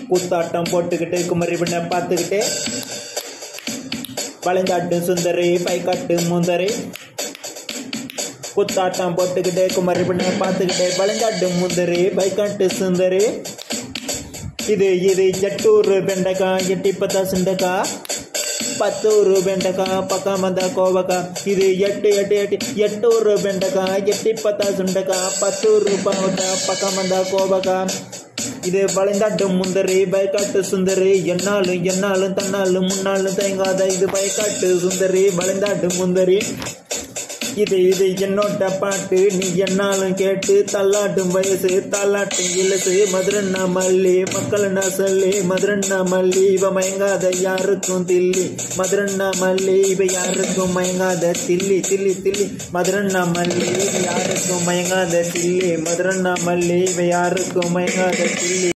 கூத்தாட்டம் போட்டுக்கிட்டு குமரி பண்ண பார்த்துக்கிட்டு வளைந்தாட்டு சுந்தரி பைக்காட்டு முந்தரி குத்தாட்டம் போட்டுக்கிட்டு குமரி பண்ண பார்த்துக்கிட்டு வளைந்தாட்டு முந்தரி பைக்காட்டு சுந்தரி இது இது எட்டூர் வெண்டைக்காய் எட்டி பத்தா சுண்டக்கா பத்தூர் வெண்டைக்காய் பக்கம் வந்த கோவக்கா இது எட்டு எட்டு எட்டு எட்டூர் வெண்டைக்காய் எட்டி பத்தா சுண்டக்கா பத்தூர் பாவக்கா பக்கம் வந்த கோவக்கா இது வளைந்தாட்டு முந்தரி பைக்காட்டு சுந்தரி என்னாலும் என்னாலும் தன்னாலும் முன்னாலும் தயங்காத இது பைக்காட்டு சுந்தரி வளைந்தாட்டு முந்தரி இது இது என்னோட பாட்டு நீ என்னாலும் கேட்டு தள்ளாட்டும் வயசு தள்ளாட்டும் இலசு மதுரண்ணா மல்லி மக்கள்னா சொல்லி மதுரண்ணா மல்லி இவ மயங்காத யாருக்கும் தில்லி மதுரண்ணா மல்லி இவ யாருக்கும் மயங்காத தில்லி தில்லி தில்லி மதுரண்ணா மல்லி இவ யாருக்கும் மயங்காத தில்லி மதுரண்ணா மல்லி இவ யாருக்கும் மயங்காத தில்லி